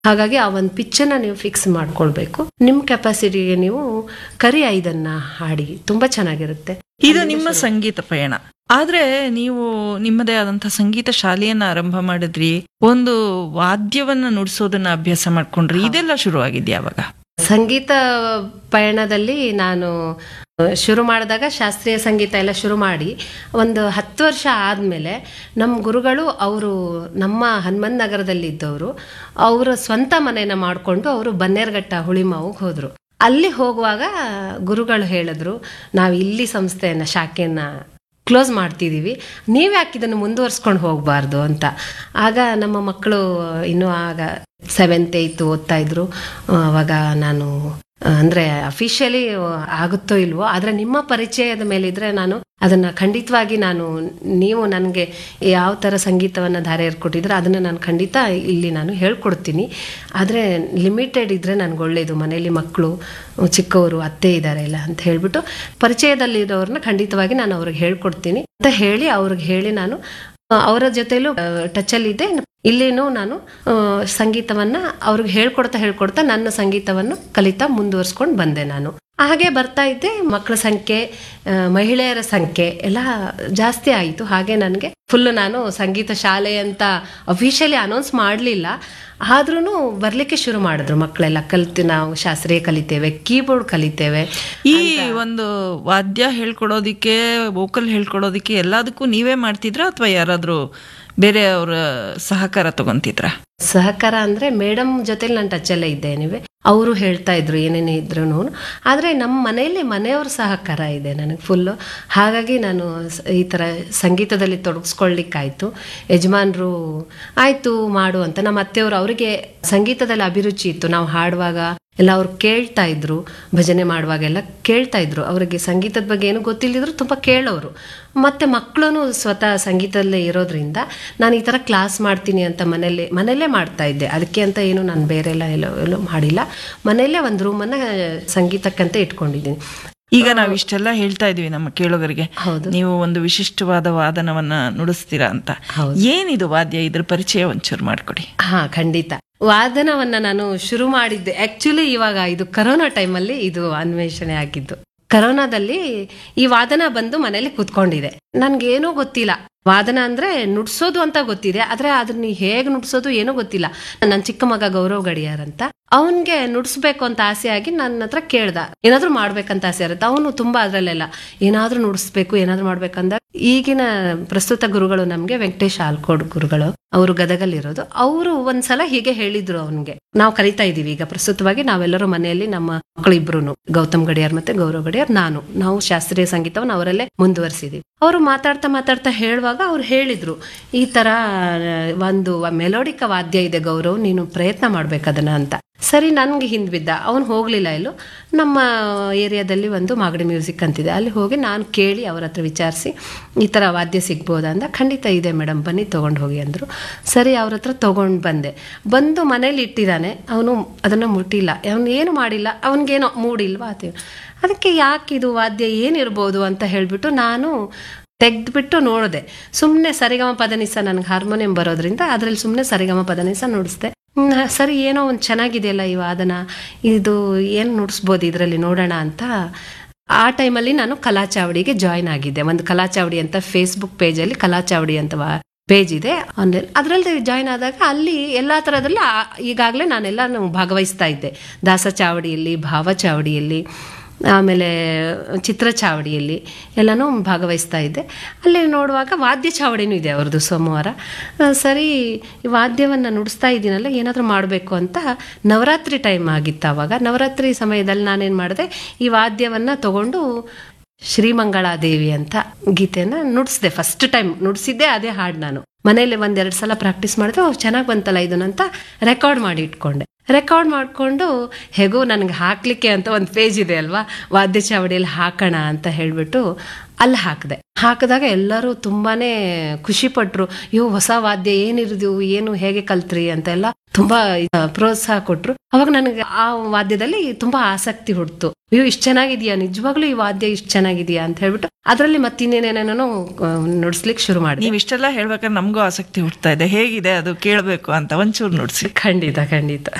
ಹಾಗಾಗಿ ಆ ಒಂದು ಪಿಚ್ಚನ್ನ ನೀವು ಫಿಕ್ಸ್ ಮಾಡ್ಕೊಳ್ಬೇಕು ನಿಮ್ಮ ಕೆಪಾಸಿಟಿಗೆ ನೀವು ಕರಿ ಐದನ್ನ ಹಾಡಿ ತುಂಬಾ ಚೆನ್ನಾಗಿರುತ್ತೆ ಇದು ನಿಮ್ಮ ಸಂಗೀತ ಪಯಣ ಆದ್ರೆ ನೀವು ನಿಮ್ಮದೇ ಆದಂತಹ ಸಂಗೀತ ಶಾಲೆಯನ್ನ ಆರಂಭ ಮಾಡಿದ್ರಿ ಒಂದು ವಾದ್ಯವನ್ನ ನುಡಿಸೋದನ್ನ ಅಭ್ಯಾಸ ಮಾಡ್ಕೊಂಡ್ರಿ ಇದೆಲ್ಲ ಶುರುವಾಗಿದ್ಯಾ ಅವಾಗ ಸಂಗೀತ ಪಯಣದಲ್ಲಿ ನಾನು ಶುರು ಮಾಡಿದಾಗ ಶಾಸ್ತ್ರೀಯ ಸಂಗೀತ ಎಲ್ಲ ಶುರು ಮಾಡಿ ಒಂದು ಹತ್ತು ವರ್ಷ ಆದಮೇಲೆ ನಮ್ಮ ಗುರುಗಳು ಅವರು ನಮ್ಮ ಹನುಮನ್ ನಗರದಲ್ಲಿ ಇದ್ದವರು ಅವರ ಸ್ವಂತ ಮನೆಯನ್ನು ಮಾಡಿಕೊಂಡು ಅವರು ಬನ್ನೇರ್ಘಟ್ಟ ಹುಳಿಮಾವಿಗೆ ಹೋದರು ಅಲ್ಲಿ ಹೋಗುವಾಗ ಗುರುಗಳು ಹೇಳಿದ್ರು ನಾವು ಇಲ್ಲಿ ಸಂಸ್ಥೆಯನ್ನು ಶಾಖೆಯನ್ನು ಕ್ಲೋಸ್ ಮಾಡ್ತಿದ್ದೀವಿ ನೀವು ಯಾಕೆ ಇದನ್ನು ಮುಂದುವರ್ಸ್ಕೊಂಡು ಹೋಗಬಾರ್ದು ಅಂತ ಆಗ ನಮ್ಮ ಮಕ್ಕಳು ಇನ್ನೂ ಆಗ ಸೆವೆಂತ್ ಏಯ್ತ್ ಓದ್ತಾ ಇದ್ರು ಅವಾಗ ನಾನು ಅಂದರೆ ಅಫಿಷಿಯಲಿ ಆಗುತ್ತೋ ಇಲ್ವೋ ಆದರೆ ನಿಮ್ಮ ಪರಿಚಯದ ಮೇಲಿದ್ರೆ ನಾನು ಅದನ್ನು ಖಂಡಿತವಾಗಿ ನಾನು ನೀವು ನನಗೆ ಯಾವ ಥರ ಸಂಗೀತವನ್ನು ಧಾರೆ ಏರ್ಕೊಟ್ಟಿದ್ರೆ ಅದನ್ನು ನಾನು ಖಂಡಿತ ಇಲ್ಲಿ ನಾನು ಹೇಳ್ಕೊಡ್ತೀನಿ ಆದರೆ ಲಿಮಿಟೆಡ್ ಇದ್ದರೆ ನನಗೆ ಒಳ್ಳೆಯದು ಮನೇಲಿ ಮಕ್ಕಳು ಚಿಕ್ಕವರು ಅತ್ತೆ ಇದ್ದಾರೆ ಇಲ್ಲ ಅಂತ ಹೇಳ್ಬಿಟ್ಟು ಪರಿಚಯದಲ್ಲಿರೋರನ್ನ ಖಂಡಿತವಾಗಿ ನಾನು ಅವ್ರಿಗೆ ಹೇಳ್ಕೊಡ್ತೀನಿ ಅಂತ ಹೇಳಿ ಅವ್ರಿಗೆ ಹೇಳಿ ನಾನು ಅವರ ಜೊತೆಲೂ ಟಚಲ್ಲಿದ್ದೆ ಇಲ್ಲಿನೂ ನಾನು ಸಂಗೀತವನ್ನ ಅವ್ರಿಗೆ ಹೇಳ್ಕೊಡ್ತಾ ಹೇಳ್ಕೊಡ್ತಾ ನನ್ನ ಸಂಗೀತವನ್ನು ಕಲಿತಾ ಮುಂದುವರ್ಸ್ಕೊಂಡು ಬಂದೆ ನಾನು ಹಾಗೆ ಬರ್ತಾ ಇದ್ದೆ ಮಕ್ಕಳ ಸಂಖ್ಯೆ ಮಹಿಳೆಯರ ಸಂಖ್ಯೆ ಎಲ್ಲ ಜಾಸ್ತಿ ಆಯಿತು ಹಾಗೆ ನನಗೆ ಫುಲ್ ನಾನು ಸಂಗೀತ ಶಾಲೆ ಅಂತ ಅಫಿಷಿಯಲಿ ಅನೌನ್ಸ್ ಮಾಡಲಿಲ್ಲ ಆದ್ರೂ ಬರ್ಲಿಕ್ಕೆ ಶುರು ಮಾಡಿದ್ರು ಮಕ್ಕಳೆಲ್ಲ ಕಲಿತು ನಾವು ಶಾಸ್ತ್ರೀಯ ಕಲಿತೇವೆ ಕೀಬೋರ್ಡ್ ಕಲಿತೇವೆ ಈ ಒಂದು ವಾದ್ಯ ಹೇಳ್ಕೊಡೋದಿಕ್ಕೆ ವೋಕಲ್ ಹೇಳ್ಕೊಡೋದಿಕ್ಕೆ ಎಲ್ಲದಕ್ಕೂ ನೀವೇ ಮಾಡ್ತಿದ್ರಾ ಅಥವಾ ಯಾರಾದ್ರೂ ಬೇರೆ ಅವರ ಸಹಕಾರ ತಗೊಂತಿದ್ರ ಸಹಕಾರ ಅಂದ್ರೆ ಮೇಡಮ್ ಜೊತೆಲಿ ನಾನು ಟಚಲ್ಲೇ ಇದ್ದೇನೆ ಅವರು ಹೇಳ್ತಾ ಇದ್ರು ಏನೇನೇ ಇದ್ರು ಆದರೆ ನಮ್ಮ ಮನೆಯಲ್ಲಿ ಮನೆಯವ್ರ ಸಹಕಾರ ಇದೆ ನನಗೆ ಫುಲ್ಲು ಹಾಗಾಗಿ ನಾನು ಈ ಥರ ಸಂಗೀತದಲ್ಲಿ ತೊಡಗಿಸ್ಕೊಳ್ಳಿಕ್ಕಾಯ್ತು ಯಜಮಾನ್ರು ಆಯ್ತು ಮಾಡು ಅಂತ ನಮ್ಮ ಅತ್ತೆಯವರು ಅವರಿಗೆ ಸಂಗೀತದಲ್ಲಿ ಅಭಿರುಚಿ ಇತ್ತು ನಾವು ಹಾಡುವಾಗ ಎಲ್ಲ ಅವ್ರು ಕೇಳ್ತಾ ಇದ್ರು ಭಜನೆ ಮಾಡುವಾಗೆಲ್ಲ ಕೇಳ್ತಾ ಇದ್ರು ಅವರಿಗೆ ಸಂಗೀತದ ಬಗ್ಗೆ ಏನು ಗೊತ್ತಿಲ್ಲದಿದ್ರು ತುಂಬ ಕೇಳೋರು ಮತ್ತೆ ಮಕ್ಕಳು ಸ್ವತಃ ಸಂಗೀತದಲ್ಲೇ ಇರೋದ್ರಿಂದ ನಾನು ಈ ಥರ ಕ್ಲಾಸ್ ಮಾಡ್ತೀನಿ ಅಂತ ಮನೇಲಿ ಮನೆಯಲ್ಲೇ ಮಾಡ್ತಾ ಇದ್ದೆ ಅದಕ್ಕೆ ಅಂತ ಏನು ನಾನು ಬೇರೆ ಎಲ್ಲ ಎಲ್ಲೋ ಎಲ್ಲೋ ಮಾಡಿಲ್ಲ ಮನೆಯಲ್ಲೇ ಒಂದು ರೂಮನ್ನು ಸಂಗೀತಕ್ಕಂತ ಇಟ್ಕೊಂಡಿದ್ದೀನಿ ಈಗ ನಾವು ಇಷ್ಟೆಲ್ಲ ಹೇಳ್ತಾ ಇದೀವಿ ನಮ್ಮ ಕೇಳೋಗರಿಗೆ ಹೌದು. ನೀವು ಒಂದು ವಿಶಿಷ್ಟವಾದ ವಾದನವನ್ನ ನುಡಿಸ್ತೀರಾ ಅಂತ ಹೌದು. ಏನಿದು ವಾದ್ಯ ಇದ್ರ ಪರಿಚಯ ಒಂಚೂರು ಮಾಡ್ಕೊಡಿ ಹಾ ಖಂಡಿತ ವಾದನವನ್ನ ನಾನು ಶುರು ಮಾಡಿದ್ದೆ ಆಕ್ಚುಲಿ ಇವಾಗ ಇದು ಕರೋನಾ ಟೈಮಲ್ಲಿ ಇದು ಅನ್ವೇಷಣೆ ಆಗಿದ್ದು ಕರೋನಾದಲ್ಲಿ ಈ ವಾದನ ಬಂದು ಮನೇಲಿ ಕೂತ್ಕೊಂಡಿದೆ ನನ್ಗೇನೂ ಗೊತ್ತಿಲ್ಲ ವಾದನ ಅಂದ್ರೆ ನುಡ್ಸೋದು ಅಂತ ಗೊತ್ತಿದೆ ಆದ್ರೆ ಅದನ್ನ ಹೇಗ್ ನುಡ್ಸೋದು ಏನೂ ಗೊತ್ತಿಲ್ಲ ನನ್ನ ಚಿಕ್ಕ ಮಗ ಗೌರವ್ ಗಡಿಯಾರ್ ಅಂತ ಅವನ್ಗೆ ನುಡ್ಸ್ಬೇಕು ಅಂತ ಆಸೆ ಆಗಿ ನನ್ನ ಹತ್ರ ಕೇಳ್ದ ಏನಾದ್ರೂ ಮಾಡ್ಬೇಕಂತ ಆಸೆ ಇರುತ್ತೆ ಅವನು ತುಂಬಾ ಅದ್ರಲ್ಲೆಲ್ಲ ಏನಾದ್ರೂ ನುಡಿಸ್ಬೇಕು ಏನಾದ್ರೂ ಮಾಡ್ಬೇಕಂದ ಈಗಿನ ಪ್ರಸ್ತುತ ಗುರುಗಳು ನಮ್ಗೆ ವೆಂಕಟೇಶ್ ಆಲ್ಕೋಡ್ ಗುರುಗಳು ಅವರು ಗದಗಲ್ಲಿರೋದು ಅವರು ಒಂದ್ಸಲ ಹೀಗೆ ಹೇಳಿದ್ರು ಅವನ್ಗೆ ನಾವು ಕಲಿತಾ ಇದೀವಿ ಈಗ ಪ್ರಸ್ತುತವಾಗಿ ನಾವೆಲ್ಲರೂ ಮನೆಯಲ್ಲಿ ನಮ್ಮ ಮಕ್ಕಳಿಬ್ರು ಗೌತಮ್ ಗಡಿಯಾರ್ ಮತ್ತೆ ಗೌರವ್ ಗಡಿಯಾರ್ ನಾನು ನಾವು ಶಾಸ್ತ್ರೀಯ ಸಂಗೀತವನ್ನು ಅವರಲ್ಲೇ ಮುಂದುವರಿಸಿದೀವಿ ಅವರು ಮಾತಾಡ್ತಾ ಮಾತಾಡ್ತಾ ಹೇಳುವಾಗ ಅವ್ರು ಹೇಳಿದ್ರು ಈ ತರ ಒಂದು ಮೆಲೋಡಿಕ ವಾದ್ಯ ಇದೆ ಗೌರವ್ ನೀನು ಪ್ರಯತ್ನ ಮಾಡ್ಬೇಕದನ್ನ ಅಂತ ಸರಿ ನನ್ಗೆ ಹಿಂದ್ ಬಿದ್ದ ಅವನು ಹೋಗ್ಲಿಲ್ಲ ಎಲ್ಲೂ ನಮ್ಮ ಏರಿಯಾದಲ್ಲಿ ಒಂದು ಮಾಗಡಿ ಮ್ಯೂಸಿಕ್ ಅಂತಿದೆ ಅಲ್ಲಿ ಹೋಗಿ ನಾನು ಕೇಳಿ ಅವ್ರ ಹತ್ರ ವಿಚಾರಿಸಿ ಈ ಥರ ವಾದ್ಯ ಸಿಗ್ಬೋದಾ ಅಂದ ಖಂಡಿತ ಇದೆ ಮೇಡಮ್ ಬನ್ನಿ ತೊಗೊಂಡು ಹೋಗಿ ಅಂದರು ಸರಿ ಅವ್ರ ಹತ್ರ ತೊಗೊಂಡು ಬಂದೆ ಬಂದು ಮನೇಲಿ ಇಟ್ಟಿದ್ದಾನೆ ಅವನು ಅದನ್ನು ಮುಟ್ಟಿಲ್ಲ ಅವನು ಏನು ಮಾಡಿಲ್ಲ ಅವನಿಗೇನೋ ಮೂಡಿಲ್ವಾ ಅದು ಅದಕ್ಕೆ ಯಾಕೆ ಇದು ವಾದ್ಯ ಏನಿರ್ಬೋದು ಅಂತ ಹೇಳಿಬಿಟ್ಟು ನಾನು ತೆಗೆದ್ಬಿಟ್ಟು ನೋಡಿದೆ ಸುಮ್ಮನೆ ಸರಿಗಮ ಪದನಿಸ ನನಗೆ ಹಾರ್ಮೋನಿಯಂ ಬರೋದ್ರಿಂದ ಅದರಲ್ಲಿ ಸುಮ್ಮನೆ ಸರಿಗಮ ಪದನಿಸ ನುಡಿಸ್ದೆ ಹ್ಮ್, ಸರಿ ಏನೋ ಒಂದು ಚೆನ್ನಾಗಿದೆಯಲ್ಲ ಈ ವಾದನ ಇದು ಏನು ನುಡಿಸ್ಬೋದು ಇದರಲ್ಲಿ ನೋಡೋಣ ಅಂತ ಆ ಟೈಮಲ್ಲಿ ನಾನು ಕಲಾಚಾವಡಿಗೆ ಜಾಯ್ನ್ ಆಗಿದ್ದೆ ಒಂದು ಕಲಾಚಾವಡಿ ಅಂತ ಫೇಸ್ಬುಕ್ ಪೇಜಲ್ಲಿ ಕಲಾಚಾವಡಿ ಅಂತ ಪೇಜ್ ಇದೆ ಆನ್ಲೈನ್ ಅದರಲ್ಲಿ ಜಾಯ್ನ್ ಆದಾಗ ಅಲ್ಲಿ ಎಲ್ಲ ಥರದಲ್ಲಿ ಈಗಾಗಲೇ ನಾನೆಲ್ಲ ಭಾಗವಹಿಸ್ತಾ ಇದ್ದೆ ದಾಸ ಚಾವಡಿಯಲ್ಲಿ ಭಾವ ಚಾವಡಿಯಲ್ಲಿ ಆಮೇಲೆ ಚಿತ್ರ ಚಾವಡಿಯಲ್ಲಿ ಎಲ್ಲನೂ ಭಾಗವಹಿಸ್ತಾ ಇದ್ದೆ ಅಲ್ಲಿ ನೋಡುವಾಗ ವಾದ್ಯ ಚಾವಡಿನೂ ಇದೆ ಅವ್ರದ್ದು ಸೋಮವಾರ ಆ, ಸರಿ ಈ ವಾದ್ಯವನ್ನು ನುಡಿಸ್ತಾ ಇದ್ದೀನಲ್ಲ ಏನಾದರೂ ಮಾಡಬೇಕು ಅಂತ ನವರಾತ್ರಿ ಟೈಮ್ ಆಗಿತ್ತು ಆವಾಗ ನವರಾತ್ರಿ ಸಮಯದಲ್ಲಿ ನಾನೇನು ಮಾಡಿದೆ ಈ ವಾದ್ಯವನ್ನು ತಗೊಂಡು ಶ್ರೀಮಂಗಳಾದೇವಿ ಅಂತ ಗೀತೆನ ನುಡಿಸಿದೆ ಫಸ್ಟ್ ಟೈಮ್ ನುಡಿಸಿದ್ದೆ ಅದೇ ಹಾಡು ನಾನು ಮನೇಲಿ ಒಂದೆರಡು ಸಲ ಪ್ರಾಕ್ಟೀಸ್ ಮಾಡಿದ್ರೆ ಓ ಚೆನ್ನಾಗಿ ಬಂತಲ್ಲ ಇದನ್ನಂತ ರೆಕಾರ್ಡ್ ಮಾಡಿ ಇಟ್ಕೊಂಡೆ ರೆಕಾರ್ಡ್ ಮಾಡಿಕೊಂಡು ಹೇಗೋ ನನಗೆ ಹಾಕ್ಲಿಕ್ಕೆ ಅಂತ ಒಂದು ಪೇಜ್ ಇದೆ ಅಲ್ವಾ ವಾದ್ಯ ಚಾವಡಿಯಲ್ಲಿ ಹಾಕೋಣ ಅಂತ ಹೇಳಿಬಿಟ್ಟು ಅಲ್ಲಿ ಹಾಕಿದೆ ಹಾಕಿದಾಗ ಎಲ್ಲರೂ ತುಂಬಾನೇ ಖುಷಿ ಪಟ್ರು ಇವು ಹೊಸ ವಾದ್ಯ ಏನಿರಿದು ಏನು ಹೇಗೆ ಕಲ್ತ್ರಿ ಅಂತ ಎಲ್ಲ ತುಂಬಾ ಆ, ಪ್ರೋತ್ಸಾಹ ಕೊಟ್ರು ಅವಾಗ ನನಗೆ ಆ ವಾದ್ಯದಲ್ಲಿ ತುಂಬಾ ಆಸಕ್ತಿ ಹುಡ್ತು ಅಯ್ಯೋ ಇಷ್ಟ ಚೆನ್ನಾಗಿದ್ಯಾ ನಿಜವಾಗ್ಲೂ ಈ ವಾದ್ಯ ಇಷ್ಟ ಚೆನ್ನಾಗಿದ್ಯಾ ಅಂತ ಹೇಳ್ಬಿಟ್ಟು ಅದರಲ್ಲಿ ಮತ್ತಿನ್ನೇನೇನೇನೋ ನುಡ್ಸ್ಲಿಕ್ಕೆ ಶುರು ಮಾಡಿದೆ ನೀವ್ ಇಷ್ಟೆಲ್ಲ ಹೇಳ್ಬೇಕಾದ್ರೆ ನಮಗೂ ಆಸಕ್ತಿ ಹುಡ್ತಾ ಇದೆ ಹೇಗಿದೆ ಅದು ಕೇಳಬೇಕು ಅಂತ ಒಂಚೂರು ನುಡ್ಸಿ ಖಂಡಿತ ಖಂಡಿತ